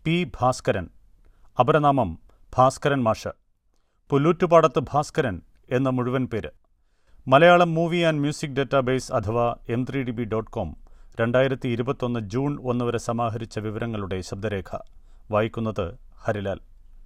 P Bhaskaran അപരനാമം Bhaskaran മാഷ് പുല്ലൂറ്റുപാടത്ത് ഭാസ്കരൻ എന്ന മുഴുവൻ പേര് Malayalam movie and music database അഥവാ M three D B dot com രണ്ടായിരത്തി ഇരുപത്തൊന്ന് ജൂൺ ഒന്ന് വരെ സമാഹരിച്ച വിവരങ്ങളുടെ ശബ്ദരേഖ വായിക്കുന്നത് ഹരിലാൽ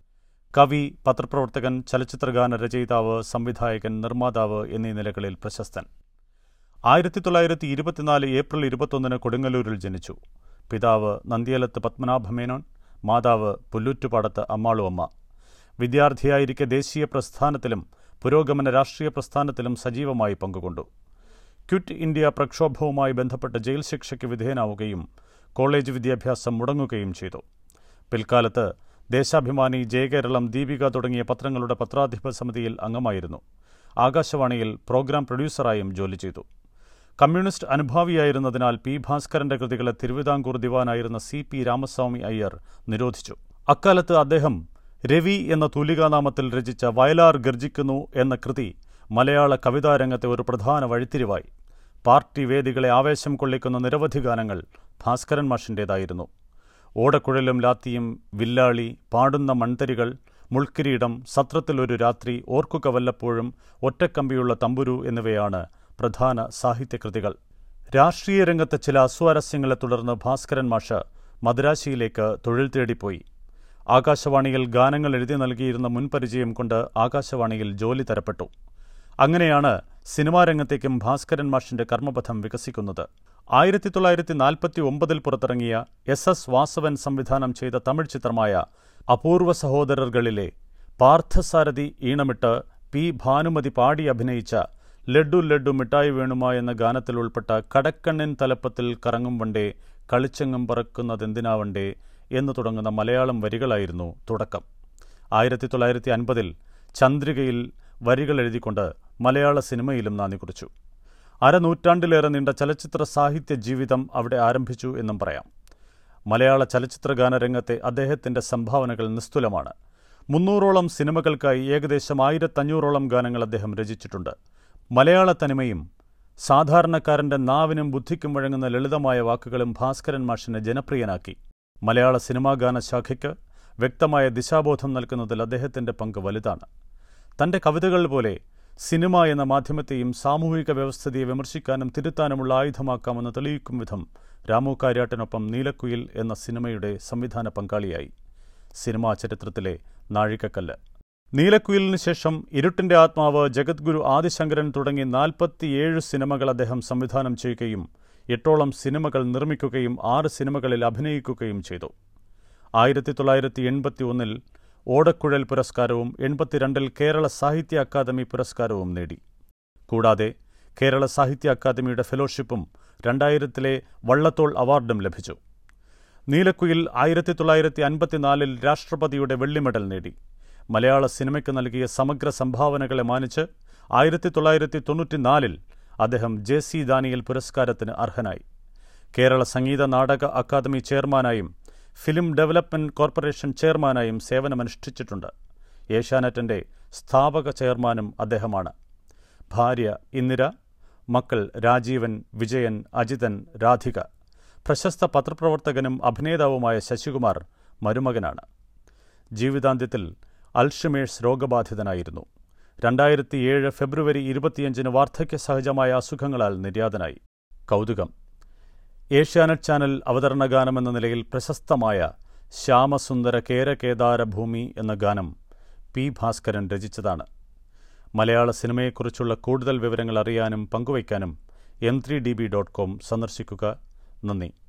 കവി പത്രപ്രവർത്തകൻ ചലച്ചിത്രഗാന രചയിതാവ് സംവിധായകൻ നിർമ്മാതാവ് എന്നീ നിലകളിൽ പ്രശസ്തൻ ആയിരത്തി തൊള്ളായിരത്തി ഇരുപത്തിനാല് ഏപ്രിൽ ഇരുപത്തൊന്നിന് കൊടുങ്ങല്ലൂരിൽ ജനിച്ചു പിതാവ് നന്ദിയലത്ത് പത്മനാഭമേനോൻ മാതാവ് പുല്ലൂറ്റുപാടത്ത് അമ്മാളു അമ്മ വിദ്യാർത്ഥിയായിരിക്കെ ദേശീയ പ്രസ്ഥാനത്തിലും പുരോഗമന രാഷ്ട്രീയ പ്രസ്ഥാനത്തിലും സജീവമായി പങ്കുകൊണ്ടു ക്വിറ്റ് ഇന്ത്യ പ്രക്ഷോഭവുമായി ബന്ധപ്പെട്ട് ജയിൽ ശിക്ഷയ്ക്ക് വിധേയനാവുകയും കോളേജ് വിദ്യാഭ്യാസം മുടങ്ങുകയും ചെയ്തു പിൽക്കാലത്ത് ദേശാഭിമാനി ജയകേരളം ദീപിക തുടങ്ങിയ പത്രങ്ങളുടെ പത്രാധിപ സമിതിയിൽ അംഗമായിരുന്നു ആകാശവാണിയിൽ പ്രോഗ്രാം പ്രൊഡ്യൂസറായും ജോലി ചെയ്തു കമ്മ്യൂണിസ്റ്റ് അനുഭാവിയായിരുന്നതിനാൽ പി ഭാസ്കരന്റെ കൃതികളെ തിരുവിതാംകൂർ ദിവാനായിരുന്ന സി പി രാമസ്വാമി അയ്യർ നിരോധിച്ചു അക്കാലത്ത് അദ്ദേഹം രവി എന്ന തൂലികാനാമത്തിൽ രചിച്ച വയലാർ ഗർജിക്കുന്നു എന്ന കൃതി മലയാള കവിതാരംഗത്തെ ഒരു പ്രധാന വഴിത്തിരിവായി പാർട്ടി വേദികളെ ആവേശം കൊള്ളിക്കുന്ന നിരവധി ഗാനങ്ങൾ ഭാസ്കരൻ മാഷിൻ്റേതായിരുന്നു ഓടക്കുഴലും ലാത്തിയും വില്ലാളി പാടുന്ന മൺതരികൾ മുൾക്കിരീടം സത്രത്തിലൊരു രാത്രി ഓർക്കുക വല്ലപ്പോഴും ഒറ്റക്കമ്പിയുള്ള തമ്പുരു എന്നിവയാണ് പ്രധാന സാഹിത്യകൃതികൾ രാഷ്ട്രീയ രംഗത്തെ ചില അസ്വാരസ്യങ്ങളെ തുടർന്ന് ഭാസ്കരൻ മാഷ് മദ്രാശിയിലേക്ക് തൊഴിൽ തേടിപ്പോയി ആകാശവാണിയിൽ ഗാനങ്ങൾ എഴുതി നൽകിയിരുന്ന മുൻപരിചയം കൊണ്ട് ആകാശവാണിയിൽ ജോലി തരപ്പെട്ടു അങ്ങനെയാണ് സിനിമാ രംഗത്തേക്കും ഭാസ്കരൻ മാഷിന്റെ കർമ്മപഥം വികസിക്കുന്നത് ആയിരത്തി തൊള്ളായിരത്തി നാൽപ്പത്തി ഒമ്പതിൽ പുറത്തിറങ്ങിയ എസ് എസ് വാസവൻ സംവിധാനം ചെയ്ത തമിഴ് ചിത്രമായ അപൂർവ സഹോദരർകളിലെ പാർത്ഥസാരഥി ഈണമിട്ട് പി ഭാനുമതി പാടി അഭിനയിച്ച ലഡ്ഡു ലഡ്ഡു മിഠായി വേണുമ എന്ന ഗാനത്തിൽ ഉൾപ്പെട്ട കടക്കണ്ണിൻ തലപ്പത്തിൽ കറങ്ങും വണ്ടേ കളിച്ചെങ്ങും പറക്കുന്നതെന്തിനാവണ്ടേ എന്ന് തുടങ്ങുന്ന മലയാളം വരികളായിരുന്നു തുടക്കം ആയിരത്തി തൊള്ളായിരത്തി അൻപതിൽ ചന്ദ്രികയിൽ വരികൾ എഴുതിക്കൊണ്ട് മലയാള സിനിമയിലും നാന്ദി കുറിച്ചു അരനൂറ്റാണ്ടിലേറെ നീണ്ട ചലച്ചിത്ര സാഹിത്യ ജീവിതം അവിടെ ആരംഭിച്ചു എന്നും പറയാം മലയാള ചലച്ചിത്രഗാന രംഗത്തെ അദ്ദേഹത്തിന്റെ സംഭാവനകൾ നിസ്തുലമാണ് മുന്നൂറോളം സിനിമകൾക്കായി ഏകദേശം ആയിരത്തഞ്ഞൂറോളം ഗാനങ്ങൾ അദ്ദേഹം രചിച്ചിട്ടുണ്ട് മലയാള തനിമയും സാധാരണക്കാരന്റെ നാവിനും ബുദ്ധിക്കും വഴങ്ങുന്ന ലളിതമായ വാക്കുകളും ഭാസ്കരൻ മാഷിനെ ജനപ്രിയനാക്കി മലയാള സിനിമാ ഗാന ശാഖയ്ക്ക് വ്യക്തമായ ദിശാബോധം നൽകുന്നതിൽ അദ്ദേഹത്തിന്റെ പങ്ക് വലുതാണ് തന്റെ കവിതകൾ പോലെ സിനിമ എന്ന മാധ്യമത്തെയും സാമൂഹിക വ്യവസ്ഥിതിയെ വിമർശിക്കാനും തിരുത്താനുമുള്ള ആയുധമാക്കാമെന്ന് തെളിയിക്കും വിധം രാമു കാര്യാട്ടിനൊപ്പം നീലക്കുയിൽ എന്ന സിനിമയുടെ സംവിധാന പങ്കാളിയായി സിനിമാ ചരിത്രത്തിലെ നാഴികക്കല്ല് നീലക്കുയിലിന് ശേഷം ഇരുട്ടിന്റെ ആത്മാവ് ജഗദ്ഗുരു ആദിശങ്കരൻ തുടങ്ങി നാൽപ്പത്തിയേഴ് സിനിമകൾ അദ്ദേഹം സംവിധാനം ചെയ്യുകയും എട്ടോളം സിനിമകൾ നിർമ്മിക്കുകയും ആറ് സിനിമകളിൽ അഭിനയിക്കുകയും ചെയ്തു ആയിരത്തി തൊള്ളായിരത്തി എൺപത്തി ഒന്നിൽ ഓടക്കുഴൽ പുരസ്കാരവും എൺപത്തിരണ്ടിൽ കേരള സാഹിത്യ അക്കാദമി പുരസ്കാരവും നേടി കൂടാതെ കേരള സാഹിത്യ അക്കാദമിയുടെ ഫെലോഷിപ്പും രണ്ടായിരത്തിലെ വള്ളത്തോൾ അവാർഡും ലഭിച്ചു നീലക്കുയിൽ ആയിരത്തി തൊള്ളായിരത്തി അൻപത്തിനാലിൽ രാഷ്ട്രപതിയുടെ വെള്ളി മെഡൽ നേടി മലയാള സിനിമയ്ക്ക് നൽകിയ സമഗ്ര സംഭാവനകളെ മാനിച്ച് ആയിരത്തി തൊള്ളായിരത്തി തൊണ്ണൂറ്റിനാലിൽ അദ്ദേഹം ജെ സി ദാനിയൽ പുരസ്കാരത്തിന് അർഹനായി കേരള സംഗീത നാടക അക്കാദമി ചെയർമാനായും ഫിലിം ഡെവലപ്മെന്റ് കോർപ്പറേഷൻ ചെയർമാനായും സേവനമനുഷ്ഠിച്ചിട്ടുണ്ട് ഏഷ്യാനെറ്റിന്റെ സ്ഥാപക ചെയർമാനും അദ്ദേഹമാണ് ഭാര്യ ഇന്ദിര മക്കൾ രാജീവൻ വിജയൻ അജിതൻ രാധിക പ്രശസ്ത പത്രപ്രവർത്തകനും അഭിനേതാവുമായ ശശികുമാർ മരുമകനാണ് ജീവിതാന്ത്യത്തിൽ അൽഷിമേഴ്സ് രോഗബാധിതനായിരുന്നു രണ്ടായിരത്തിയേഴ് ഫെബ്രുവരി ഇരുപത്തിയഞ്ചിന് വാർദ്ധക്യ സഹജമായ അസുഖങ്ങളാൽ നിര്യാതനായി കൗതുകം ഏഷ്യാനെറ്റ് ചാനൽ അവതരണ ഗാനമെന്ന നിലയിൽ പ്രശസ്തമായ ശ്യാമസുന്ദര കേരകേദാര ഭൂമി എന്ന ഗാനം പി ഭാസ്കരൻ രചിച്ചതാണ് മലയാള സിനിമയെക്കുറിച്ചുള്ള കൂടുതൽ വിവരങ്ങൾ അറിയാനും പങ്കുവയ്ക്കാനും M three D B dot com സന്ദർശിക്കുക നന്ദി